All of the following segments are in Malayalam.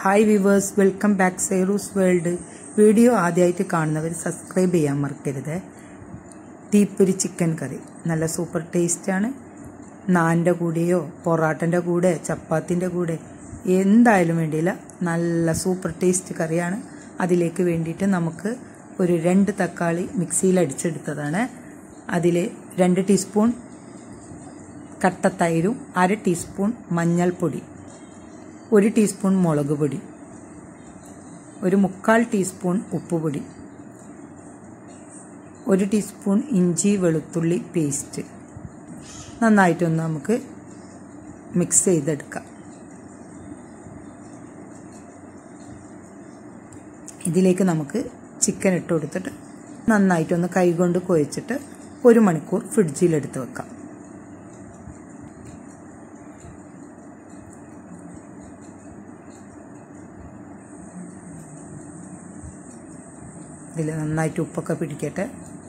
hi viewers welcome back Cyrus world video ആദ്യമായിട്ട് കാണുന്നവർ സബ്സ്ക്രൈബ് ചെയ്യാൻ മറക്കരുത് തീപ്പൊരി ചിക്കൻ കറി നല്ല സൂപ്പർ ടേസ്റ്റാണ് നാൻ്റെ കൂടെയോ പൊറാട്ടൻ്റെ കൂടെ ചപ്പാത്തിൻ്റെ കൂടെ എന്തായാലും വേണ്ടിയില്ല നല്ല സൂപ്പർ ടേസ്റ്റ് കറിയാണ് അതിലേക്ക് വേണ്ടിയിട്ട് നമുക്ക് ഒരു രണ്ട് തക്കാളി മിക്സിയിൽ അടിച്ചെടുത്തതാണ് അതിൽ രണ്ട് ടീസ്പൂൺ കട്ടത്തൈരും അര ടീസ്പൂൺ മഞ്ഞൾപ്പൊടി ഒരു ടീസ്പൂൺ മുളക് പൊടി ഒരു മുക്കാൽ ടീസ്പൂൺ ഉപ്പുപൊടി ഒരു ടീസ്പൂൺ ഇഞ്ചി വെളുത്തുള്ളി പേസ്റ്റ് നന്നായിട്ടൊന്ന് നമുക്ക് മിക്സ് ചെയ്തെടുക്കാം ഇതിലേക്ക് നമുക്ക് ചിക്കൻ ഇട്ട് കൊടുത്തിട്ട് നന്നായിട്ടൊന്ന് കൈകൊണ്ട് കുഴച്ചിട്ട് ഒരു മണിക്കൂർ ഫ്രിഡ്ജിലെടുത്ത് വെക്കാം ഇതിൽ നന്നായിട്ട് ഉപ്പൊക്കെ പിടിക്കട്ടെ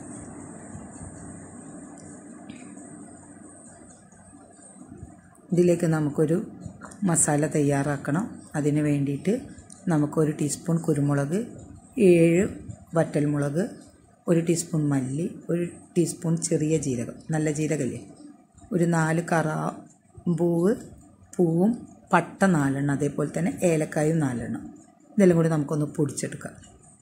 ഇതിലേക്ക് നമുക്കൊരു മസാല തയ്യാറാക്കണം അതിന് വേണ്ടിയിട്ട് നമുക്കൊരു ടീസ്പൂൺ കുരുമുളക് ഏഴ് വറ്റൽമുളക് ഒരു ടീസ്പൂൺ മല്ലി ഒരു ടീസ്പൂൺ ചെറിയ ജീരകം നല്ല ജീരകല്ലേ ഒരു നാല് കറാമ്പൂവ് പൂവും പട്ട നാലെണ്ണം അതേപോലെ തന്നെ ഏലക്കായും നാലെണ്ണം ഇതെല്ലാം കൂടി നമുക്കൊന്ന് പൊടിച്ചെടുക്കാം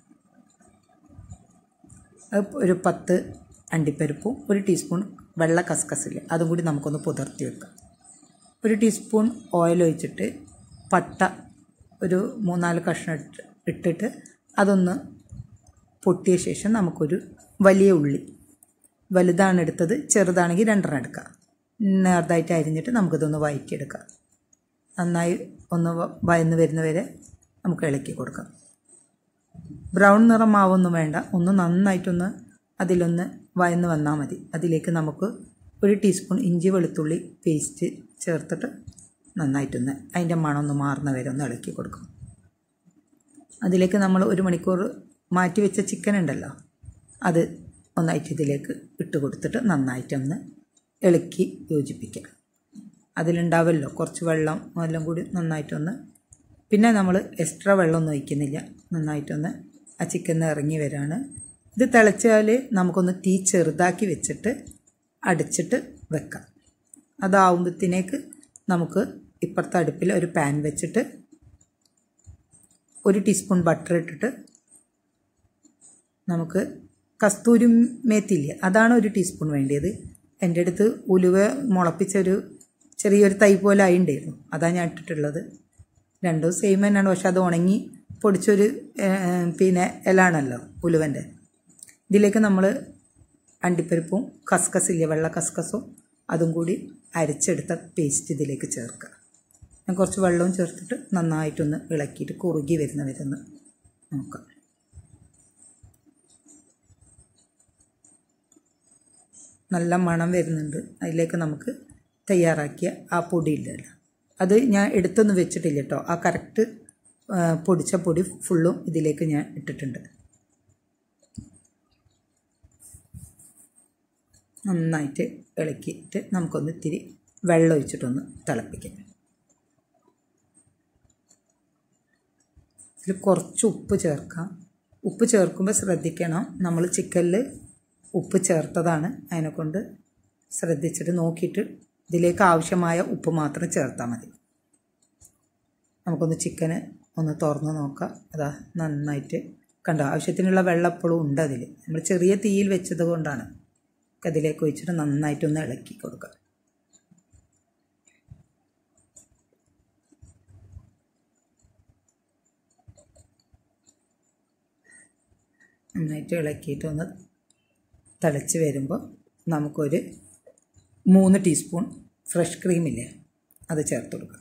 ഒരു പത്ത് അണ്ടിപ്പരിപ്പും ഒരു ടീസ്പൂൺ വെള്ള കസ്കസില്ല അതും കൂടി നമുക്കൊന്ന് പുതർത്തി വെക്കാം ഒരു ടീസ്പൂൺ ഓയിൽ ഒഴിച്ചിട്ട് പട്ട ഒരു മൂന്നാല് കഷ്ണം ഇട്ട് ഇട്ടിട്ട് അതൊന്ന് പൊട്ടിയ ശേഷം നമുക്കൊരു വലിയ ഉള്ളി വലുതാണ് എടുത്തത് ചെറുതാണെങ്കിൽ രണ്ടെണ്ണം എടുക്കാം നേർതായിട്ട് അരിഞ്ഞിട്ട് നമുക്കിതൊന്ന് വഴറ്റിയെടുക്കാം നന്നായി ഒന്ന് വയന്ന് വരുന്നവരെ നമുക്ക് ഇളക്കി കൊടുക്കാം ബ്രൗൺ നിറമാവൊന്നും വേണ്ട ഒന്ന് നന്നായിട്ടൊന്ന് അതിലൊന്ന് വയന്ന് വന്നാൽ മതി അതിലേക്ക് നമുക്ക് ഒരു ടീസ്പൂൺ ഇഞ്ചി വെളുത്തുള്ളി പേസ്റ്റ് ചേർത്തിട്ട് നന്നായിട്ടൊന്ന് അതിൻ്റെ മണം ഒന്ന് മാറുന്ന വരെ ഒന്ന് ഇളക്കി കൊടുക്കും അതിലേക്ക് നമ്മൾ ഒരു മണിക്കൂർ മാറ്റി വെച്ച ചിക്കൻ ഉണ്ടല്ലോ അത് ഒന്നായിട്ട് ഇതിലേക്ക് ഇട്ട് കൊടുത്തിട്ട് നന്നായിട്ടൊന്ന് ഇളക്കി യോജിപ്പിക്കുക അതിലുണ്ടാവുമല്ലോ കുറച്ച് വെള്ളം എല്ലാം കൂടി നന്നായിട്ടൊന്ന് പിന്നെ നമ്മൾ എക്സ്ട്രാ വെള്ളമൊന്നും ഒഴിക്കുന്നില്ല നന്നായിട്ടൊന്ന് ആ ചിക്കൻ ഇറങ്ങി വരാണ് ഇത് തിളച്ചാൽ നമുക്കൊന്ന് തീ ചെറുതാക്കി വെച്ചിട്ട് അടിച്ചിട്ട് വെക്കാം അതാവുമ്പത്തിനേക്ക് നമുക്ക് ഇപ്പുറത്തെ അടുപ്പിൽ ഒരു പാൻ വെച്ചിട്ട് ഒരു ടീസ്പൂൺ ബട്ടർ ഇട്ടിട്ട് നമുക്ക് കസ്തൂരി മേത്തില്ല അതാണ് ഒരു ടീസ്പൂൺ വേണ്ടിയത് എൻ്റെ അടുത്ത് ഉലുവ മുളപ്പിച്ചൊരു ചെറിയൊരു തൈ പോലെ ആയിണ്ടായിരുന്നു അതാണ് ഞാൻ ഇട്ടിട്ടുള്ളത് രണ്ടും സെയിം തന്നെയാണ് പക്ഷെ അത് ഉണങ്ങി പൊടിച്ചൊരു പിന്നെ ഇലാണല്ലോ ഉലുവൻ്റെ ഇതിലേക്ക് നമ്മൾ അണ്ടിപ്പരിപ്പും കസ്കസില്ലേ വെള്ള കസ്കസും അതും കൂടി അരച്ചെടുത്ത പേസ്റ്റ് ഇതിലേക്ക് ചേർക്കുക ഞാൻ കുറച്ച് വെള്ളവും ചേർത്തിട്ട് നന്നായിട്ടൊന്ന് ഇളക്കിയിട്ട് കുറുകി വരുന്ന വരുന്ന നോക്കാം നല്ല മണം വരുന്നുണ്ട് അതിലേക്ക് നമുക്ക് തയ്യാറാക്കിയ ആ പൊടിയില്ലല്ലോ അത് ഞാൻ എടുത്തൊന്നും വെച്ചിട്ടില്ല കേട്ടോ ആ കറക്റ്റ് പൊടിച്ച പൊടി ഫുള്ളും ഇതിലേക്ക് ഞാൻ ഇട്ടിട്ടുണ്ട് നന്നായിട്ട് ഇളക്കിയിട്ട് നമുക്കൊന്ന് ഇത്തിരി വെള്ളം ഒഴിച്ചിട്ടൊന്ന് തിളപ്പിക്കാം ഇതിൽ കുറച്ച് ഉപ്പ് ചേർക്കാം ഉപ്പ് ചേർക്കുമ്പോൾ ശ്രദ്ധിക്കണം നമ്മൾ ചിക്കനിൽ ഉപ്പ് ചേർത്തതാണ് അതിനെക്കൊണ്ട് ശ്രദ്ധിച്ചിട്ട് നോക്കിയിട്ട് ഇതിലേക്ക് ആവശ്യമായ ഉപ്പ് മാത്രം ചേർത്താൽ മതി നമുക്കൊന്ന് ചിക്കന് ഒന്ന് തുറന്ന് നോക്കാം അതാ നന്നായിട്ട് കണ്ടോ ആവശ്യത്തിനുള്ള വെള്ളം എപ്പോഴും ഉണ്ട് അതിൽ നമ്മൾ ചെറിയ തീയിൽ വെച്ചത് കൊണ്ടാണ് അതിലേക്ക് ഒഴിച്ചിട്ട് നന്നായിട്ടൊന്ന് ഇളക്കി കൊടുക്കുക നന്നായിട്ട് ഇളക്കിയിട്ടൊന്ന് തിളച്ച് വരുമ്പോൾ നമുക്കൊരു മൂന്ന് ടീസ്പൂൺ ഫ്രഷ് ക്രീമില്ലേ അത് ചേർത്ത് കൊടുക്കുക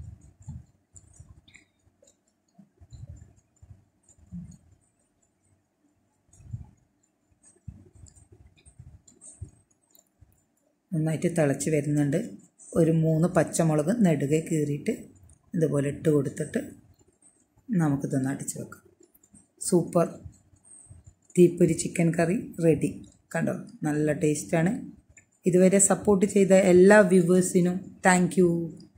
നന്നായിട്ട് തിളച്ച് വരുന്നുണ്ട് ഒരു മൂന്ന് പച്ചമുളക് നെടുകെ കീറിയിട്ട് ഇതുപോലെ ഇട്ട് കൊടുത്തിട്ട് നമുക്കിതൊന്ന് അടിച്ച് വെക്കാം സൂപ്പർ തീപ്പൊരി ചിക്കൻ കറി റെഡി കണ്ടോ നല്ല ടേസ്റ്റാണ് ഇതുവരെ സപ്പോർട്ട് ചെയ്ത എല്ലാ വ്യൂവേഴ്സിനും താങ്ക്